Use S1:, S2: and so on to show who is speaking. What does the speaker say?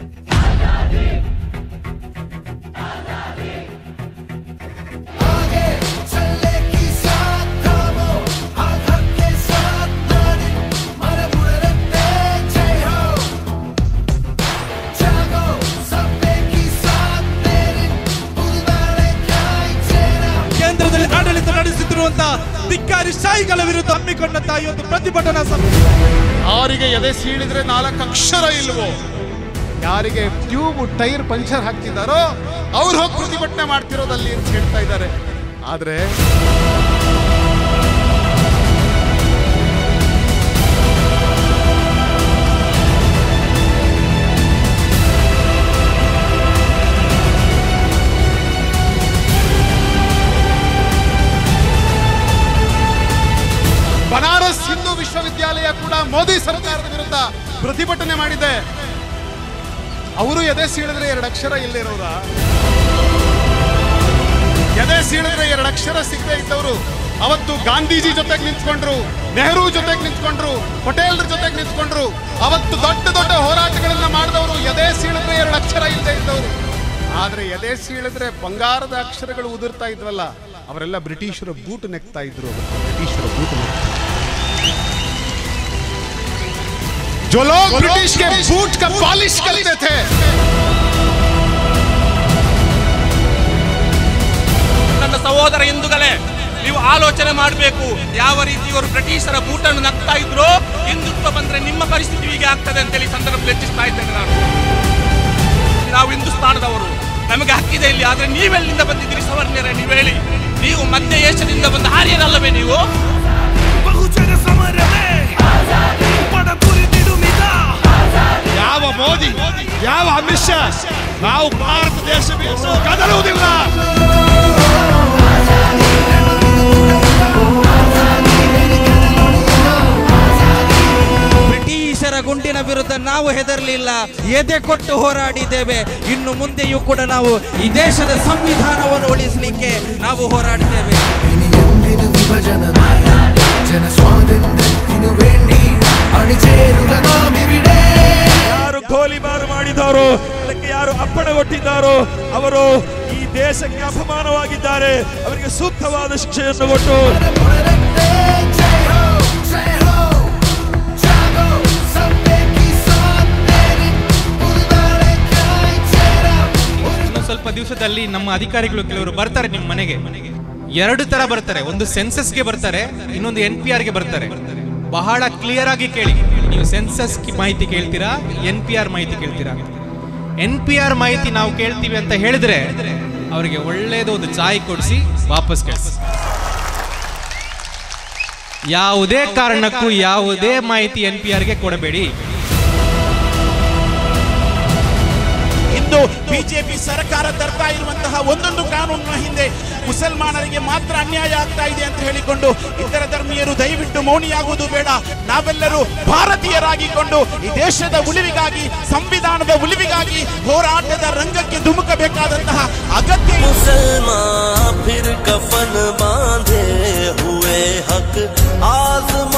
S1: ಕೇಂದ್ರದಲ್ಲಿ ಆಡಳಿತ ನಡೆಸುತ್ತಿರುವಂತಹ ಧಿಕ್ಕಾರಿ ಶಾಹಿಗಳ ವಿರುದ್ಧ ಹಮ್ಮಿಕೊಂಡಂತಹ ಈ ಒಂದು ಪ್ರತಿಭಟನಾ ಸಭೆ
S2: ಯಾರಿಗೆ ಎದೆ ಸೀಳಿದ್ರೆ ನಾಲ್ಕು ಅಕ್ಷರ ಇಲ್ವೋ ಯಾರಿಗೆ ಟ್ಯೂಬ್ ಟೈರ್ ಪಂಚರ್ ಹಾಕ್ತಿದ್ದಾರೋ ಅವ್ರು ಹೋಗಿ ಪ್ರತಿಭಟನೆ ಮಾಡ್ತಿರೋದಲ್ಲಿ ಅಂತ ಹೇಳ್ತಾ ಇದ್ದಾರೆ ಆದ್ರೆ ಬನಾರಸ್ ಹಿಂದೂ ವಿಶ್ವವಿದ್ಯಾಲಯ ಕೂಡ ಮೋದಿ ಸರ್ಕಾರದ ವಿರುದ್ಧ ಪ್ರತಿಭಟನೆ ಮಾಡಿದೆ ಅವರು ಎದೆ ಸೀಳಿದ್ರೆ ಎರಡು ಅಕ್ಷರ ಇಲ್ಲಿರೋರ ಎದೆ ಸೀಳಿದ್ರೆ ಎರಡು ಅಕ್ಷರ ಸಿಗದೆ ಇದ್ದವರು ಅವತ್ತು ಗಾಂಧೀಜಿ ಜೊತೆಗೆ ನಿಂತ್ಕೊಂಡ್ರು ನೆಹರು ಜೊತೆಗೆ ನಿಂತ್ಕೊಂಡ್ರು ಪಟೇಲ್ರ ಜೊತೆಗೆ ನಿಂತ್ಕೊಂಡ್ರು ಅವತ್ತು ದೊಡ್ಡ ದೊಡ್ಡ ಹೋರಾಟಗಳನ್ನ ಮಾಡಿದವರು ಎದೆ ಸೀಳಿದ್ರೆ ಎರಡು ಅಕ್ಷರ ಇಲ್ಲದೆ ಇದ್ದವರು ಆದ್ರೆ ಎದೆ ಸೀಳಿದ್ರೆ ಬಂಗಾರದ ಅಕ್ಷರಗಳು ಉದುರ್ತಾ ಇದ್ವಲ್ಲ ಅವರೆಲ್ಲ ಬ್ರಿಟಿಷರ ಬೂಟ್ ನೆಕ್ತಾ ಇದ್ರು ಅವತ್ತು ಬ್ರಿಟಿಷರ ಬೂಟ್ ನೆಕ್ತಾ जो लोग ब्रिटिश के बूट का पॉलिश करते थे
S3: ನನ್ನ ಸಹೋದರ ಹಿಂದೂಗಳೇ ನೀವು ಆಲೋಚನೆ ಮಾಡಬೇಕು ಯಾವ ರೀತಿ ಇವರು ಬ್ರಿಟಿಷರ ಬೂಟನ್ನು ನಗ್ತಾ ಇದ್ರು ಹಿಂದುತ್ವ ಬಂದ್ರೆ ನಿಮ್ಮ ಪರಿಸ್ಥಿತಿ ಹೀಗೆ ಆಗ್ತದೆ ಅಂತೇಳಿ ಈ ಸಂದರ್ಭದಲ್ಲಿ ಹೆಚ್ಚಿಸ್ತಾ ಇದ್ದೇನೆ ನಾನು ನಾವು ಹಿಂದೂಸ್ತಾನದವರು ನಮಗೆ ಹಕ್ಕಿದೆ ಇಲ್ಲಿ ಆದ್ರೆ ನೀವೆಲ್ಲಿಂದ ಬಂದಿದ್ದೀರಿ ಸವರ್ಣ್ಯರೇ ನೀವು ಹೇಳಿ ನೀವು ಮಧ್ಯ ಏಷ್ಯಾದಿಂದ ಬಂದ ಆರ್ಯರಲ್ಲವೇ ನೀವು
S4: ಬಹುಜನ ಸಮರವೇ ಪಡಪುರಿದಿಡು ಮಿತ
S1: ಯಾವ ಮೋದಿ ಯಾವ ಅಮಿತ್ ಶಾ ನಾವು ಭಾರತ ದೇಶ ಬಿಟ್ಟು ಕದಲುವುದಿಲ್ಲ
S5: ಬ್ರಿಟಿಷರ ಗುಂಡಿನ ವಿರುದ್ಧ ನಾವು ಹೆದರಲಿಲ್ಲ ಎದೆ ಕೊಟ್ಟು ಹೋರಾಡಿದ್ದೇವೆ ಇನ್ನು ಮುಂದೆಯೂ ಕೂಡ ನಾವು ಈ ದೇಶದ ಸಂವಿಧಾನವನ್ನು ಉಳಿಸಲಿಕ್ಕೆ ನಾವು ಹೋರಾಡ್ತೇವೆ
S4: ഇനി എന്തിനു വിഭജന നയം ജനസ്വാതന്ത്ര്യത്തിനു വേണ്ടി അണിചേരുക നാം ഇവിടെ
S1: ಯಾರು ಗೋಲಿಬಾರು ಮಾಡಿದವರು ಅದಕ್ಕೆ ಯಾರು ಅಪ್ಪಣೆ ಕೊಟ್ಟಿದ್ದಾರೋ ಅವರು ಈ ದೇಶಕ್ಕೆ ಅಪಮಾನವಾಗಿದ್ದಾರೆ ಅವರಿಗೆ ಸೂಕ್ತವಾದ ಶಿಕ್ಷೆಯನ್ನು ಕೊಟ್ಟು
S4: പുലരട്ടെ ജയ് ഹോ ജയ് ഹോ ജാഗോ സബ്ബെ കി സാത്ത് തേരി പുതുതാളേക്കായി ചേരാം ഒരു
S6: ಇನ್ನೊಂದು ಸ್ವಲ್ಪ ದಿವಸದಲ್ಲಿ ನಮ್ಮ ಅಧಿಕಾರಿಗಳು ಕೆಲವರು ಬರ್ತಾರೆ ನಿಮ್ಮ ಮನೆಗೆ ಎರಡು ತರ ಬರ್ತಾರೆ ಒಂದು ಸೆನ್ಸಸ್ಗೆ ಬರ್ತಾರೆ ಇನ್ನೊಂದು ಎನ್ ಪಿ ಆರ್ಗೆ ಬರ್ತಾರೆ ಬಹಳ ಕ್ಲಿಯರ್ ಆಗಿ ಕೇಳಿ ನೀವು ಸೆನ್ಸಸ್ ಮಾಹಿತಿ ಕೇಳ್ತೀರಾ ಎನ್ ಪಿ ಆರ್ ಮಾಹಿತಿ ಕೇಳ್ತೀರಾ ಎನ್ ಪಿ ಆರ್ ಮಾಹಿತಿ ನಾವು ಕೇಳ್ತೀವಿ ಅಂತ ಹೇಳಿದ್ರೆ ಅವರಿಗೆ ಒಳ್ಳೇದು ಒಂದು ಚಾಯ್ ಕೊಡಿಸಿ ವಾಪಸ್ ಕಳಿಸಿ ಯಾವುದೇ ಕಾರಣಕ್ಕೂ ಯಾವುದೇ ಮಾಹಿತಿ ಎನ್ ಪಿ ಆರ್ಗೆ ಕೊಡಬೇಡಿ
S7: ಇಂದು ಬಿಜೆಪಿ ಸರ್ಕಾರ ತರ್ತಾ ಇರುವಂತಹ ಒಂದೊಂದು ಕಾನೂನಿನ ಹಿಂದೆ ಮುಸಲ್ಮಾನರಿಗೆ ಮಾತ್ರ ಅನ್ಯಾಯ ಆಗ್ತಾ ಇದೆ ಅಂತ ಹೇಳಿಕೊಂಡು ಇತರ ಧರ್ಮೀಯರು ದಯವಿಟ್ಟು ಮೌನಿಯಾಗುವುದು ಬೇಡ ನಾವೆಲ್ಲರೂ ಭಾರತೀಯರಾಗಿಕೊಂಡು ಈ ದೇಶದ ಉಳಿವಿಗಾಗಿ ಸಂವಿಧಾನದ ಉಳಿವಿಗಾಗಿ ಹೋರಾಟದ ರಂಗಕ್ಕೆ ಧುಮುಕಬೇಕಾದಂತಹ ಅಗತ್ಯ ಇದೆ.
S8: मुसलमान फिर कफन बांधे हुए हक आजमा